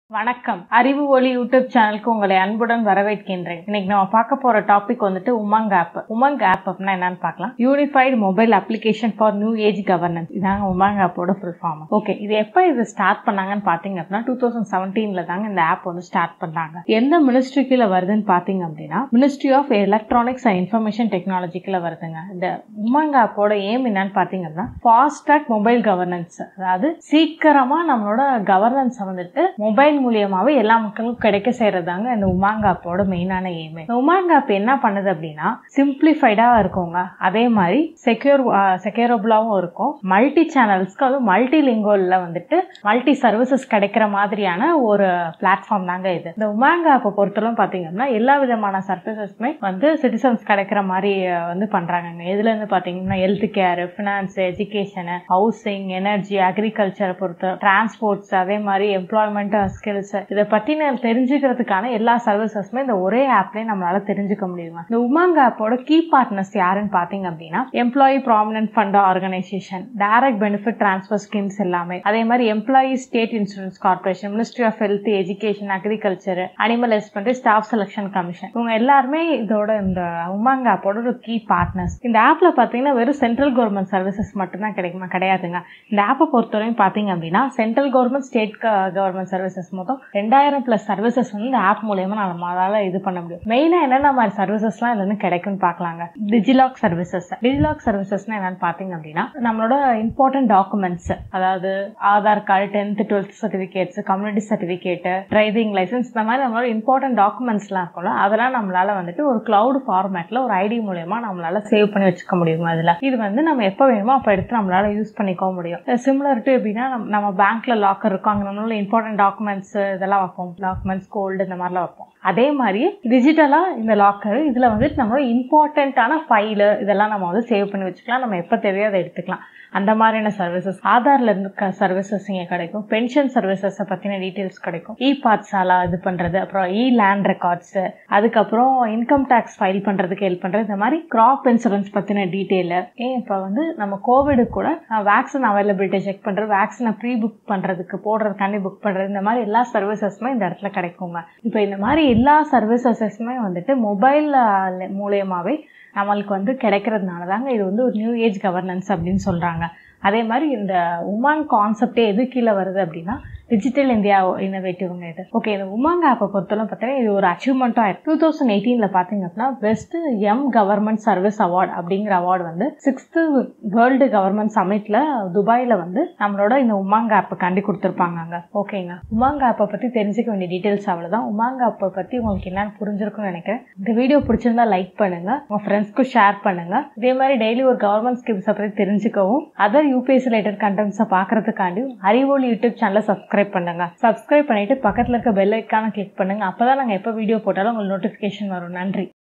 வணக்கம் அறிவு ஒளி யூடியூப் சேனலுக்கு உங்களை அன்புடன் வரவேற்கின்றேன் இன்னைக்கு நம்ம பார்க்க போற டாபிக் வந்துட்டு உமங் ஆப் உமங் ஆப் அப்படின்னா என்னன்னு பார்க்கலாம் unified mobile application for new age governance இதாங்க உமங் ஆப்போட ஃபுல் ஃபார்ம் ஓகே இது எப்போ இது ஸ்டார்ட் பண்ணாங்கன்னு பார்த்தீங்க அப்படின்னா டூ தௌசண்ட் செவன்டீன்ல தாங்க இந்த ஆப் வந்து ஸ்டார்ட் பண்ணாங்க எந்த மினிஸ்ட்ரி கீழே வருதுன்னு பார்த்தீங்க அப்படின்னா ministry of electronics and information technology கீழே வருதுங்க இந்த உமங் ஆப்போட ஏம் என்னன்னு பார்த்தீங்க அப்படின்னா ஃபாஸ்ட் ட்ராக் மொபைல் கவர்னன்ஸ் அதாவது சீக்கிரமா நம்மளோட கவர்னன்ஸ் வந்துட்டு மொபைல் மூலியமாவே எல்லா மக்களுக்கும் கிடைக்க செய்யறதாங்க இந்த உமாங் ஆப்போட மெயினான எய்மே இந்த உமாங் ஆப் என்ன பண்ணுது அப்படின்னா சிம்பிளிஃபைடா இருக்குங்க அதே மாதிரி செக்யூர் செக்யூரபிளாவும் இருக்கும் மல்டி சேனல்ஸ்க்கு அது மல்டி லிங்கோல்ல வந்துட்டு மல்டி சர்வீசஸ் கிடைக்கிற மாதிரியான ஒரு பிளாட்ஃபார்ம் தாங்க இது இந்த உமாங் ஆப்பை பொறுத்தவரை பாத்தீங்கன்னா எல்லா விதமான சர்வீசஸுமே வந்து சிட்டிசன்ஸ் கிடைக்கிற மாதிரி அஹ், வந்து பண்றாங்க இதுல இருந்து பாத்தீங்கன்னா health care finance education housing energy அக்ரிகல்ச்சரை பொறுத்த டிரான்ஸ்போர்ட்ஸ் அதே மாதிரி எம்ப்ளாய்மெண்ட் ஸ்கில்ஸ் இதை பத்தி நான் தெரிஞ்சுக்கிறதுக்கான எல்லா சர்வீசஸுமே இந்த ஒரே ஆப்லயே நம்மளால தெரிஞ்சுக்க முடியுங்க இந்த உமாங் ஆப்போட கீ பார்ட்னர்ஸ் யாருன்னு பாத்தீங்க அப்படின்னா employee prominent fund organisation direct benefit transfer schemes எல்லாமே அதே மாதிரி employee state insurance corporation ministry of health education agriculture animal husbandry staff selection commission இவங்க எல்லாருமே இதோட இந்த உமாங் ஆப்போட ஒரு கீ பார்ட்னர்ஸ் இந்த ஆப்ல பாத்தீங்கன்னா வெறும் சென்ட்ரல் கவர்மெண்ட் சர்வீசஸ் மட்டும்தான் கிடைக்குமா கிடையாதுங்க இந்த ஆப்பை பொறுத்தவரையும் பாத்தீங்க அப்படின்னா central government state government services மொத்தம் ரெண்டாயிரம் பிளஸ் சர்வீசஸ் வந்து இந்த ஆப் மூலயமா நம்மளால இது பண்ண முடியும் மெயினா என்னென்ன மாதிரி சர்வீசஸ்லாம் இதுல இருந்து கிடைக்கும்னு பார்க்கலாங்க டிஜிலாக் சர்வீசஸ் டிஜிலாக் சர்வீசஸ்னா என்னன்னு பாத்தீங்க அப்படின்னா நம்மளோட இம்பார்ட்டன்ட் டாக்குமெண்ட்ஸ் அதாவது Aadhaar card tenth twelfth certificates community certificate driving licence இந்த மாதிரி நம்மளோட இம்பார்ட்டன்ட் டாக்குமெண்ட்ஸ்லாம் இருக்கும்ல அதெல்லாம் நம்மளால வந்துட்டு ஒரு கிளவுட் ஃபார்மேட்ல ஒரு ஐடி மூலயமா நம்மளால சேவ் பண்ணி வச்சுக்க முடியும் அதுல இது வந்து நம்ம எப்போ வேணுமோ அப்போ எடுத்து நம்மளால யூஸ் பண்ணிக்கவும் முடியும் சிமிலர் டு எப்படின்னா நம்ம- நம்ம பேங்க்ல லாக்கர் இருக்கும் அங்க நம்மளோட இம்பார்ட்டன்ட் டாக்குமெண்ட்ஸ் இதெல்லாம் வைப்போம் டாக்குமெண்ட்ஸ் கோல்டு இந்த மாதிரிலாம் வைப்போம் அதே மாதிரி டிஜிட்டலா இந்த லாக்கர் இதுல வந்துட்டு நம்மளோட இம்பார்ட்டன்ட்டான ஃபைலு இதெல்லாம் நம்ம வந்து சேவ் பண்ணி வச்சுக்கலாம் நம்ம எப்போ தேவையோ அதை எடுத்துக்கலாம் அந்த மாதிரியான சர்வீசஸ் ஆதார்ல இருந்து சர்வீசஸ் இங்க கிடைக்கும் பென்ஷன் சர்வீசஸ் பத்தின டீடைல்ஸ் கிடைக்கும் இ பாத்ஸாலா இது பண்றது அப்புறம் இ லேண்ட் ரெக்கார்ட்ஸ் அதுக்கப்புறம் இன்கம் டேக்ஸ் ஃபைல் பண்றதுக்கு ஹெல்ப் பண்றது இந்த மாதிரி கிராப் இன்சூரன்ஸ் பத்தின டீடைல் ஏன் இப்போ வந்து நம்ம கோவிடு கூட வேக்சின் அவைலபிலிட்டி செக் பண்றது வேக்சினை ப்ரீ புக் பண்றதுக்கு போடுறதுக்காண்டி புக் பண்றது இந்த மாதிரி எல்லா சர்வீசஸுமே இந்த இடத்துல கிடைக்குங்க இப்போ இந்த மாதிரி எல்லா சர்வீசஸஸுமே வந்துட்டு மொபைல் மூலியமாவே நம்மளுக்கு வந்து கிடைக்கிறதுனால தாங்க இது வந்து ஒரு நியூ ஏஜ் கவர்னன்ஸ் அப்படின்னு சொல்றாங்க அதே மாதிரி இந்த உமாங் கான்செப்டே எது கீழே வருது அப்படின்னா டிஜிட்டல் இந்தியா இன்னோவேட்டிவ்ங்க இது ஓகே இந்த உமாங் ஆப்பை பொறுத்தவரை பார்த்தீங்கன்னா இது ஒரு அச்சீவ்மெண்ட்டும் ஆயிருக்கு டூ தௌசண்ட் எயிட்டீனில் பார்த்தீங்க அப்படின்னா best m government service award அப்படிங்கிற அவார்டு வந்து சிக்ஸ்த்து வேர்ல்டு கவர்மெண்ட் சமிட்ல துபாயில் வந்து நம்மளோட இந்த உமாங் ஆப்பை கண்டி கொடுத்துருப்பாங்க ஓகேங்க உமாங் ஆப்பை பற்றி தெரிஞ்சுக்க வேண்டிய டீட்டெயில்ஸ் அவ்வளோதான் உமாங் ஆப்பை பற்றி உங்களுக்கு என்னன்னு புரிஞ்சிருக்கும்னு நினைக்கிறேன் இந்த வீடியோ பிடிச்சிருந்தா லைக் பண்ணுங்க உங்க ஃப்ரெண்ட்ஸ்க்கும் ஷேர் பண்ணுங்க இதே மாதிரி டெய்லி ஒரு கவர்மெண்ட் ஸ்கீம்ஸை பற்றி தெரிஞ்சுக்கவும் அதர் யூபிஎஸ் ரிலேட்டட் கண்டென்ட்ஸை பார்க்கறதுக்காண்டி அறிவோலி யூடியூப் சேனலை சப்ஸ்கிரைப் பண்ணுங்க சப்ஸ்கிரைப் பண்ணிட்டு பக்கத்தில் இருக்க பெல் ஐக்கான கிளிக் பண்ணுங்க அப்பதான் நாங்கள் எப்போ வீடியோ போட்டாலும் உங்களுக்கு நோட்டிஃபிகேஷன் வரும் நன்றி